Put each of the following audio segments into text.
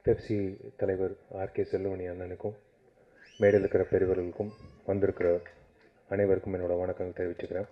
Pepsi தலைவர் RK Chellumani அண்ணனுக்கும் மேடையில் இருக்கிற பெரியவர்களுக்கும் வந்திருக்கிற அனைவருக்கும் என்னோட வணக்கங்கள் தெரிவிச்சுக்கிறேன்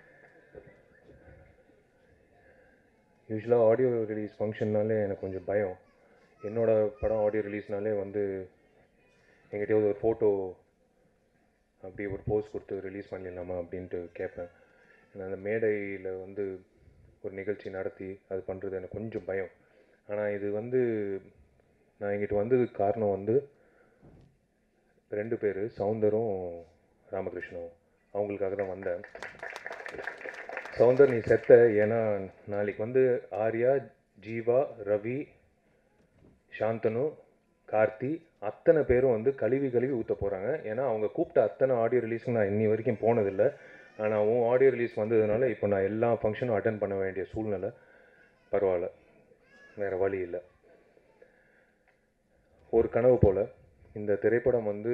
யூஸ்வலாக ஆடியோ ரிலீஸ் ஃபங்க்ஷன்னாலே எனக்கு கொஞ்சம் பயம் என்னோட படம் ஆடியோ ரிலீஸ்னாலே வந்து எங்கிட்டயாவது ஒரு ஃபோட்டோ அப்படியே ஒரு போஸ் கொடுத்து ரிலீஸ் பண்ணிடலாமா அப்படின்ட்டு கேட்பேன் ஏன்னா அந்த மேடையில் வந்து ஒரு நிகழ்ச்சி நடத்தி அது பண்ணுறது எனக்கு கொஞ்சம் பயம் ஆனால் இது வந்து நான் இங்கிட்டு வந்ததுக்கு காரணம் வந்து ரெண்டு பேர் சவுந்தரும் ராமகிருஷ்ணவும் அவங்களுக்காக தான் வந்தேன் சவுந்தர் நீ செத்த ஏன்னா நாளைக்கு வந்து ஆர்யா ஜீவா ரவி சாந்தனு கார்த்தி அத்தனை பேரும் வந்து கழுவி கழுவி ஊற்ற போகிறாங்க ஏன்னா அவங்க கூப்பிட்ட அத்தனை ஆடியோ ரிலீஸ்க்கு நான் இன்னி வரைக்கும் போனதில்லை ஆனால் உன் ஆடியோ ரிலீஸ் வந்ததுனால இப்போ நான் எல்லா ஃபங்க்ஷனும் அட்டன் பண்ண வேண்டிய சூழ்நிலை பரவாயில்ல வேறு வழி இல்லை ஒரு கனவு போல் இந்த திரைப்படம் வந்து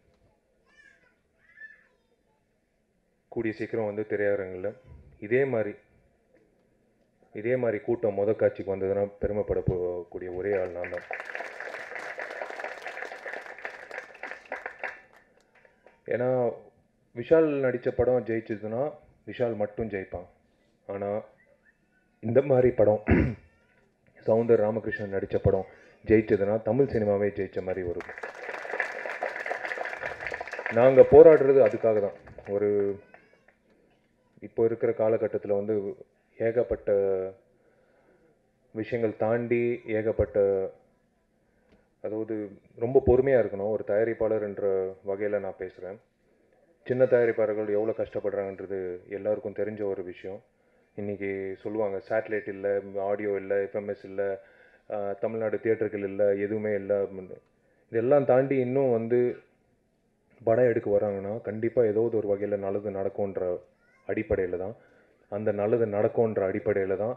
கூடிய சீக்கிரம் வந்து திரையரங்கில் இதே மாதிரி இதே மாதிரி கூட்டம் முத காட்சிக்கு வந்ததுன்னா பெருமைப்பட போகக்கூடிய ஒரே ஆள் நான் தான் ஏன்னா விஷால் நடித்த படம் ஜெயிச்சதுன்னா விஷால் மட்டும் ஜெயிப்பான் ஆனால் இந்த மாதிரி படம் சவுந்தர் ராமகிருஷ்ணன் நடித்த படம் ஜெயிச்சதுன்னா தமிழ் சினிமாவே ஜெயிச்ச மாதிரி வரும் நாங்கள் போராடுறது அதுக்காக தான் ஒரு இப்போ இருக்கிற காலகட்டத்தில் வந்து ஏகப்பட்ட விஷயங்கள் தாண்டி ஏகப்பட்ட அதாவது ரொம்ப பொறுமையாக இருக்கணும் ஒரு தயாரிப்பாளர் என்ற வகையில் நான் பேசுகிறேன் சின்ன தயாரிப்பாளர்கள் எவ்வளோ கஷ்டப்படுறாங்கன்றது எல்லாருக்கும் தெரிஞ்ச ஒரு விஷயம் இன்றைக்கி சொல்லுவாங்க சேட்டலைட் இல்லை ஆடியோ இல்லை எஃப்எம்எஸ் இல்லை ஆஹ், தமிழ்நாடு தியேட்டர்கள் இல்லை எதுவுமே இல்லை அப்படின்னு. இதெல்லாம் தாண்டி இன்னும் வந்து படம் எடுக்க வராங்கன்னா கண்டிப்பாக ஏதோ ஒரு வகையில் நல்லது நடக்கும்ன்ற அடிப்படையில் தான் அந்த நல்லது நடக்கும்ன்ற அடிப்படையில் தான்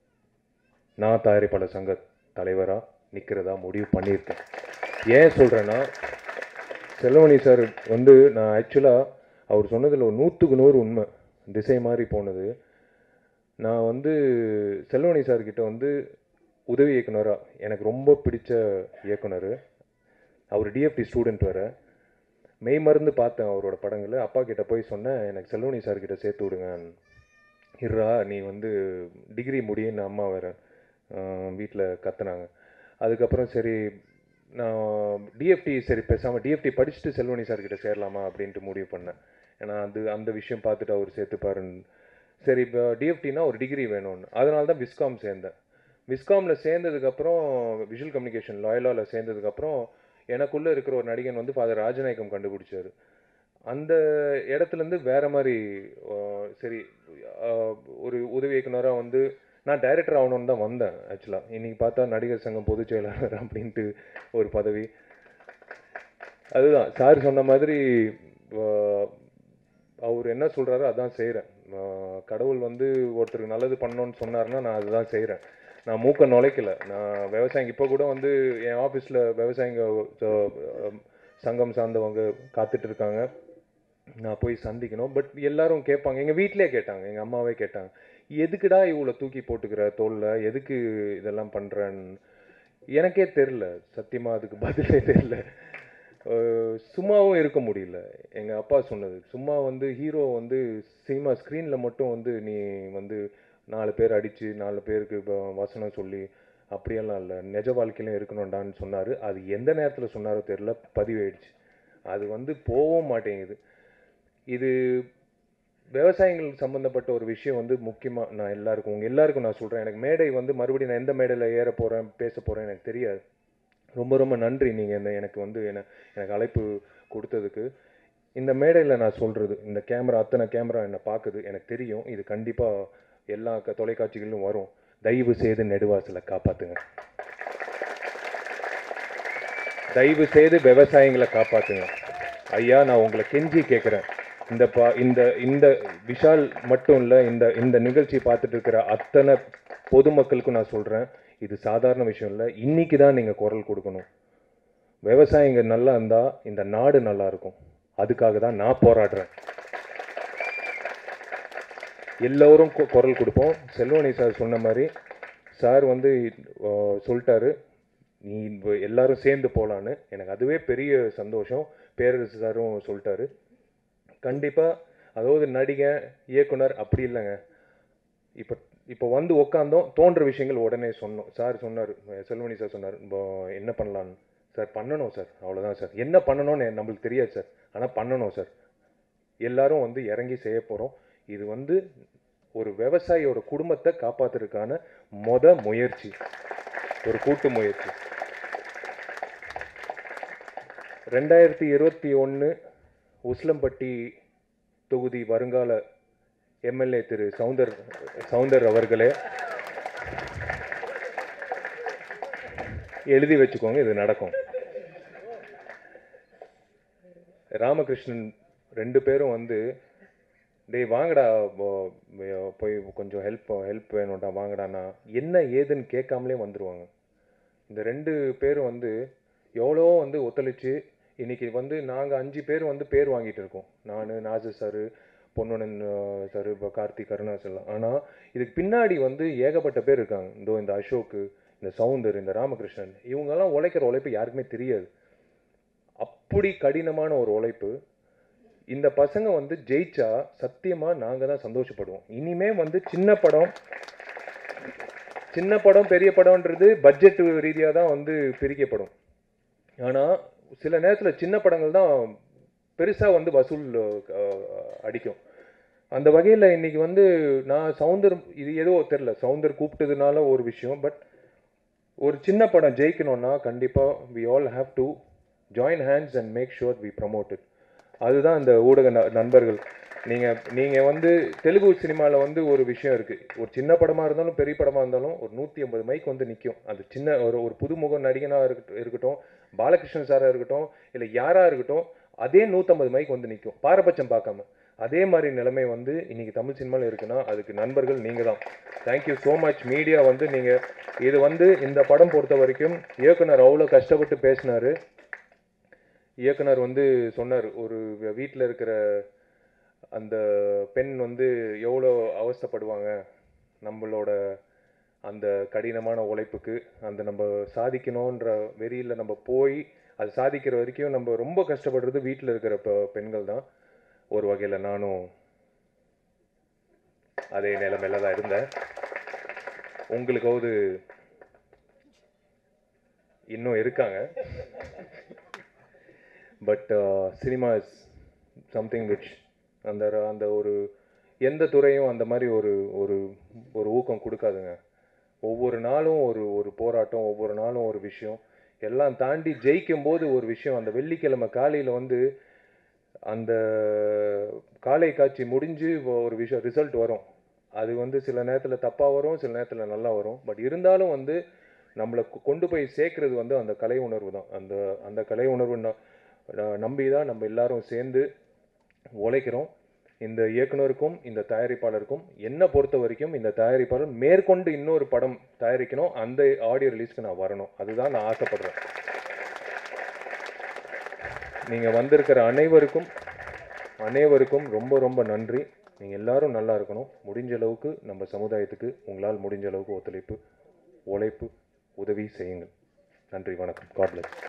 நான் தயாரிப்பாளர் சங்க தலைவராக நிற்கிறதா முடிவு பண்ணியிருக்கேன் ஏன் சொல்கிறேன்னா செல்வமணி சார் வந்து நான் ஆக்சுவலாக அவர் சொன்னதில் ஒரு நூற்றுக்கு நூறு உண்மை திசை மாதிரி போனது நான் வந்து செல்வமணி சார்கிட்ட வந்து உதவி இயக்குனராக எனக்கு ரொம்ப பிடிச்ச இயக்குனர் அவர் டிஎஃப்டி ஸ்டூடெண்ட் வேறு மெய் மருந்து பார்த்தேன் அவரோட படங்களை அப்பா கிட்ட போய் சொன்னேன் எனக்கு செல்வமணி சார் கிட்ட சேர்த்து விடுங்க இருறா நீ வந்து டிகிரி முடியுன்னு அம்மா வேறு வீட்டில் கத்துனாங்க அதுக்கப்புறம் சரி நான் டிஎஃப்டி சரி பேசாமல் டிஎஃப்டி படிச்சுட்டு செல்வமணி சார் கிட்ட சேரலாமா அப்படின்ட்டு முடிவு பண்ணேன் ஏன்னா அது அந்த விஷயம் பார்த்துட்டு அவர் சேர்த்துப்பாருன்னு சரி இப்போ டிஎஃப்டினா ஒரு டிகிரி வேணும்னு அதனால தான் விஸ்காம் சேர்ந்தேன் விஸ்காமில் சேர்ந்ததுக்கப்புறம் விஷுவல் கம்யூனிகேஷன் லாயலாவில் சேர்ந்ததுக்கப்புறம் எனக்குள்ளே இருக்கிற ஒரு நடிகன் வந்து ஃபாதர் ராஜநாயகம் கண்டுபிடிச்சாரு அந்த இடத்துலேருந்து வேற மாதிரி ஆஹ், சரி ஆஹ், ஒரு உதவி இயக்குனராக வந்து நான் டைரக்டர் ஆகணும்னு தான் வந்தேன் ஆக்சுவலாக இன்னைக்கு பார்த்தா நடிகர் சங்கம் பொதுச் செயலாளர் அப்படின்ட்டு ஒரு பதவி அதுதான் சார் சொன்ன மாதிரி ஆஹ், அவர் என்ன சொல்கிறாரோ அதான் செய்கிறேன் கடவுள் வந்து ஒருத்தருக்கு நல்லது பண்ணணும்னு சொன்னார்னா நான் அதுதான் செய்கிறேன் நான் மூக்க நுழைக்கல நான் விவசாயிங்க இப்போ கூட வந்து என் ஆஃபீஸில் விவசாயிங்க அஹ், சங்கம் சார்ந்தவங்க காத்துட்டு இருக்காங்க நான் போய் சந்திக்கணும் பட் எல்லாரும் கேட்பாங்க எங்கள் வீட்டிலே கேட்டாங்க எங்கள் அம்மாவே கேட்டாங்க எதுக்குடா இவ்வளோ தூக்கி போட்டுக்கிற தோல்ல எதுக்கு இதெல்லாம் பண்ணுறேன்னு எனக்கே தெரில சத்தியமாக அதுக்கு பதிலே தெரில அஹ் சும்மாவும் இருக்க முடியல எங்கள் அப்பா சொன்னது சும்மா வந்து ஹீரோ வந்து சினிமா ஸ்க்ரீனில் மட்டும் வந்து நீ வந்து நாலு பேர் அடித்து நாலு பேருக்கு இப்போ வசனம் சொல்லி அப்படியெல்லாம் இல்லை நிஜ வாழ்க்கையிலும் இருக்கணும்டான்னு சொன்னார் அது எந்த நேரத்தில் சொன்னாரோ தெரில பதிவாயிடுச்சு அது வந்து போகவும் மாட்டேங்குது இது விவசாயிகள் சம்மந்தப்பட்ட ஒரு விஷயம் வந்து முக்கியமாக நான் எல்லாருக்கும் உங்கள் எல்லாருக்கும் நான் சொல்கிறேன் எனக்கு மேடை வந்து மறுபடியும் நான் எந்த மேடையில் ஏற போகிறேன் பேச போகிறேன் எனக்கு தெரியாது ரொம்ப ரொம்ப நன்றி நீங்கள் இந்த எனக்கு வந்து என்ன எனக்கு அழைப்பு கொடுத்ததுக்கு இந்த மேடையில் நான் சொல்கிறது இந்த கேமரா அத்தனை கேமரா என்னை பார்க்குது எனக்கு தெரியும் இது கண்டிப்பாக எல்லா க தொலைக்காட்சிகளிலும் வரும் தயவு செய்து நெடுவாசலை காப்பாற்றுங்க தயவு செய்து விவசாயிகளை காப்பாற்றுங்க ஐயா நான் உங்களை கெஞ்சி கேட்குறேன் இந்த பா இந்த இந்த விஷால் மட்டும் இல்லை இந்த இந்த நிகழ்ச்சி பார்த்துட்டு இருக்கிற அத்தனை பொதுமக்களுக்கும் நான் சொல்கிறேன் இது சாதாரண விஷயம் இல்லை இன்னைக்கு தான் நீங்கள் குரல் கொடுக்கணும் விவசாயிங்க நல்லா இருந்தால் இந்த நாடு நல்லா இருக்கும் அதுக்காக தான் நான் போராடுறேன் எல்லோரும் கு- குரல் கொடுப்போம் செல்வமணி சார் சொன்ன மாதிரி சார் வந்து அஹ், சொல்லிட்டாரு நீ இப்ப எல்லாரும் சேர்ந்து போகலான்னு எனக்கு அதுவே பெரிய சந்தோஷம் பேரரசு சாரும் சொல்லிட்டாரு கண்டிப்பாக அதாவது நடிகை இயக்குனர் அப்படி இல்லைங்க இப்போ இப்போ வந்து உக்காந்தோம் தோன்ற விஷயங்கள் உடனே சொன்னோம் சார் சொன்னார் செல்வனி சார் சொன்னார் இப்போ என்ன பண்ணலான்னு சார் பண்ணணும் சார் அவ்வளோதான் சார் என்ன பண்ணணும்னு நம்மளுக்கு தெரியாது சார் ஆனால் பண்ணணும் சார் எல்லாரும் வந்து இறங்கி செய்ய போகிறோம் இது வந்து ஒரு விவசாயியோட குடும்பத்தை காப்பாத்துறதுக்கான மொத முயற்சி ஒரு கூட்டு முயற்சி ரெண்டாயிரத்தி இருபத்தி ஒன்று உஸ்லம்பட்டி தொகுதி வருங்கால எம்எல்ஏ திரு சவுந்தர் சவுந்தர் அவர்களே எழுதி வச்சுக்கோங்க இது நடக்கும் ராமகிருஷ்ணன் ரெண்டு பேரும் வந்து டேய் வாங்கடா போ- போ- போய் கொஞ்சம் ஹெல்ப் ஹெல்ப் வேணும்டா வாங்கடான்னா என்ன ஏதுன்னு கேட்காமலே வந்துருவாங்க இந்த ரெண்டு பேரும் வந்து எவ்வளோ வந்து ஒத்துழைச்சு இன்னைக்கு வந்து நாங்கள் அஞ்சு பேர் வந்து பேர் வாங்கிட்டு இருக்கோம் நான் நாசர் சார் பொன்னுடன் சார் இப்போ கார்த்திக் கருணாஸ் எல்லாம் ஆனால் இதுக்கு பின்னாடி வந்து ஏகப்பட்ட பேர் இருக்காங்க இதோ இந்த அசோக்கு இந்த சவுந்தர் இந்த ராமகிருஷ்ணன் இவங்கெல்லாம் உழைக்கிற உழைப்பு யாருக்குமே தெரியாது அப்படி கடினமான ஒரு உழைப்பு இந்த பசங்க வந்து ஜெயிச்சா சத்தியமா நாங்க தான் சந்தோஷப்படுவோம் இனிமே வந்து சின்ன படம் சின்ன படம் பெரிய படம்ன்றது பட்ஜெட் ரீதியா தான் வந்து பிரிக்கப்படும் ஆனா சில நேரத்துல சின்ன படங்கள் தான் பெருசா வந்து வசூல் அஹ், அடிக்கும் அந்த வகையில இன்னைக்கு வந்து நான் சவுந்தர் இது ஏதோ தெரில சவுந்தர் கூப்பிட்டதுனால ஒரு விஷயம் பட் ஒரு சின்ன படம் ஜெயிக்கணும்னா கண்டிப்பா we all have to join hands and make sure we promote it அதுதான் இந்த ஊடக ந- நண்பர்கள் நீங்க நீங்க வந்து தெலுங்கு சினிமால வந்து ஒரு விஷயம் இருக்கு ஒரு சின்ன படமா இருந்தாலும் பெரிய படமா இருந்தாலும் ஒரு நூத்தி ஐம்பது மைக் வந்து நிக்கும் அது சின்ன ஒரு ஒரு புதுமுக நடிகனா இருக்கட்டும் இருக்கட்டும் பாலகிருஷ்ணன் சாரா இருக்கட்டும் இல்ல யாரா இருக்கட்டும் அதே நூத்தம்பது மைக் வந்து நிக்கும் பாரபட்சம் பார்க்காம அதே மாதிரி நிலைமை வந்து இன்னைக்கு தமிழ் சினிமாவில் இருக்குன்னா அதுக்கு நண்பர்கள் நீங்க தான் தேங்க்யூ ஸோ மச் மீடியா வந்து நீங்க இது வந்து இந்த படம் பொறுத்த வரைக்கும் இயக்குனர் அவ்வளோ கஷ்டப்பட்டு பேசினாரு இயக்குனர் வந்து சொன்னார் ஒரு வீட்டில் இருக்கிற அந்த பெண் வந்து எவ்வளோ அவஸ்தைப்படுவாங்க நம்மளோட அந்த கடினமான உழைப்புக்கு அந்த நம்ம சாதிக்கணுன்ற வெறியில் நம்ம போய் அது சாதிக்கிற வரைக்கும் நம்ம ரொம்ப கஷ்டப்படுறது வீட்டில் இருக்கிற பெ- பெண்கள் தான் ஒரு வகையில் நானும் அதே நிலைமையில தான் இருந்தேன் உங்களுக்காவது இன்னும் இருக்காங்க but cinema is something which அந்த ர- அந்த ஒரு எந்த துறையும் அந்த மாதிரி ஒரு ஒரு ஒரு ஊக்கம் கொடுக்காதுங்க ஒவ்வொரு நாளும் ஒரு ஒரு போராட்டம் ஒவ்வொரு நாளும் ஒரு விஷயம் எல்லாம் தாண்டி ஜெயிக்கும் போது ஒரு விஷயம் அந்த வெள்ளிக்கிழமை காலையில் வந்து அந்த காலை காட்சி முடிஞ்சு ஒரு விஷயம் ரிசல்ட் வரும் அது வந்து சில நேரத்தில் தப்பாக வரும் சில நேரத்தில் நல்லா வரும் பட் இருந்தாலும் வந்து நம்மளை கொ- கொண்டு போய் சேர்க்கறது வந்து அந்த கலை உணர்வு தான் அந்த அந்த கலை உணர்வு ந- ந- நம்பி தான் நம்ம எல்லாரும் சேர்ந்து உழைக்கிறோம் இந்த இயக்குனருக்கும் இந்த தயாரிப்பாளருக்கும் என்னை பொறுத்த வரைக்கும் இந்த தயாரிப்பாளர் மேற்கொண்டு இன்னொரு படம் தயாரிக்கணும் அந்த ஆடியோ ரிலீஸ்க்கு நான் வரணும் அதுதான் நான் ஆசைப்படுறேன் நீங்கள் வந்திருக்கிற அனைவருக்கும் அனைவருக்கும் ரொம்ப ரொம்ப நன்றி நீங்கள் எல்லாரும் நல்லா இருக்கணும் முடிஞ்ச அளவுக்கு நம்ம சமுதாயத்துக்கு உங்களால் முடிஞ்ச அளவுக்கு ஒத்துழைப்பு உழைப்பு உதவி செய்யுங்கள் நன்றி வணக்கம் காட் பிளஸ்